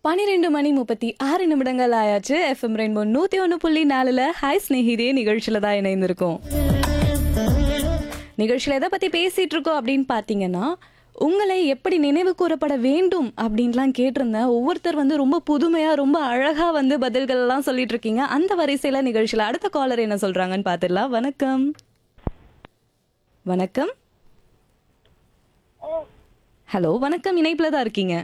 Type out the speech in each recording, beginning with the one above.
பனிரெண்டு மணி முப்பத்தி ஆறு நிமிடங்கள் ஆயாச்சு எஃப்எம் ரெயின்போ நூத்தி ஒன்று புள்ளி நாலுல ஹாய் ஸ்நேகிதே நிகழ்ச்சியில தான் இணைந்திருக்கோம் நிகழ்ச்சியில எதை பத்தி பேசிட்டு இருக்கோம் அப்படின்னு பாத்தீங்கன்னா உங்களை எப்படி நினைவு கூறப்பட வேண்டும் அப்படின்லாம் கேட்டிருந்தேன் ஒவ்வொருத்தர் வந்து ரொம்ப புதுமையா ரொம்ப அழகா வந்து பதில்கள் எல்லாம் சொல்லிட்டு இருக்கீங்க அந்த வரிசையில நிகழ்ச்சியில அடுத்த காலர் என்ன சொல்றாங்கன்னு பாத்துடலாம் வணக்கம் வணக்கம் ஹலோ வணக்கம் இணைப்புல தான் இருக்கீங்க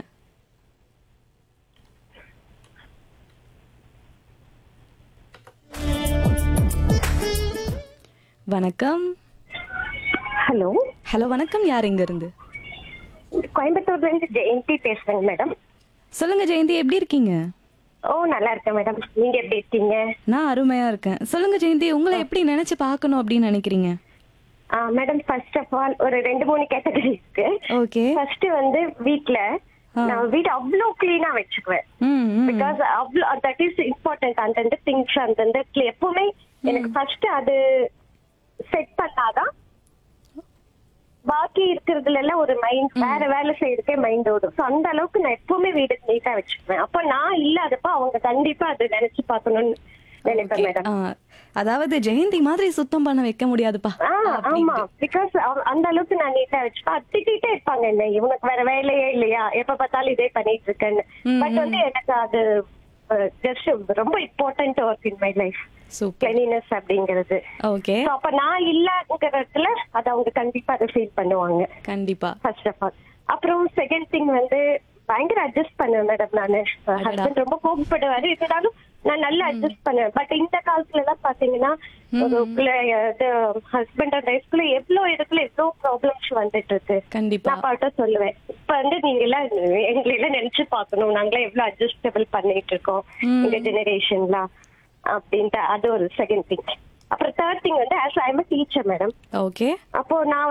வணக்கம் ஹலோ ஹலோ வணக்கம் யார் இங்க இருந்து கோயம்புத்தூர்ல இருந்து ஜெயந்தி பேசுறேங்க மேடம் சொல்லுங்க ஜெயந்தி எப்படி இருக்கீங்க ஓ நல்லா இருக்கேன் மேடம் நீங்க எப்படி இருக்கீங்க நான் அருமையா இருக்கேன் சொல்லுங்க ஜெயந்தி உங்களை எப்படி நினைச்சு பார்க்கணும் அப்படின்னு நினைக்கிறீங்க மேடம் ஃபர்ஸ்ட் ஆஃப் ஆல் ஒரு ரெண்டு மூணு கேட்டகரி இருக்கு ஓகே ஃபர்ஸ்ட் வந்து வீட்ல நான் வீடு அவ்வளோ கிளீனா வச்சுக்குவேன் ம் ம். பிகாஸ் அவ்வளோ தட் இஸ் இம்பார்ட்டன்ட் அந்தந்த திங்ஸ் அந்தந்த clean- எப்பவுமே எனக்கு ஃபர்ஸ்ட் அது செட் பண்ணாதான் பாக்கி இருக்கிறதுல எல்லாம் ஒரு மைண்ட் வேற வேலை செய்யறதுக்கே மைண்ட் ஓடும் சோ அந்த அளவுக்கு நான் எப்பவுமே வீடு நீட்டா வச்சுக்குவேன் அப்ப நான் இல்லாதப்ப அவங்க கண்டிப்பா அது நினைச்சு பார்க்கணும்னு நினைப்பேன் மேடம் ஆ, அதாவது ஜெயந்தி மாதிரி சுத்தம் பண்ண வைக்க முடியாதுப்பா ஆ ஆமா பிகாஸ் அந்த அளவுக்கு நான் நீட்டா வச்சுப்பேன் திட்டிகிட்டே இருப்பாங்க என்ன இவனுக்கு வேற வேலையே இல்லையா எப்ப பார்த்தாலும் இதே பண்ணிட்டு இருக்கேன்னு பட் வந்து எனக்கு அது ஜஸ்ட் ரொம்ப important work in my life super cleanliness அப்படிங்கிறது ஓகே So, அப்ப நான் இல்லங்கிறதுல அது அவங்க கண்டிப்பா அதை ஃபீல் பண்ணுவாங்க கண்டிப்பா ஃபர்ஸ்ட் ஆஃப் ஆல் அப்புறம் செகண்ட் திங் வந்து பயங்கர அட்ஜஸ்ட் பண்ணுவேன் மேடம் நானு ஹஸ்பண்ட் ரொம்ப கோபப்படுவாரு இருந்தாலும் நான் நல்லா அட்ஜஸ்ட் பண்ணுவேன் பட் இந்த காலத்துல எல்லாம் பாத்தீங்கன்னா ஒரு ஹஸ்பண்ட் அண்ட் ஒய்ஃப்குள்ள எவ்வளவு இடத்துல எவ்வளவு ப்ராப்ளம்ஸ் வந்துட்டு இருக்கு கண்டிப்பா நான் பாட்ட சொல்லுவேன் இப்ப வந்து நீங்க எல்லாம் எங்களை எல்லாம் நினைச்சு பார்க்கணும் நாங்களாம் எவ்வளவு அட்ஜஸ்டபிள் பண்ணிட்டு இருக்கோம் இந்த ஜெனரேஷன்லாம் அப்படின்ட்டு அது ஒரு செகண்ட் திங் அப்புறம் தேர்ட் திங் வந்து as I am teacher madam okay அப்போ நான்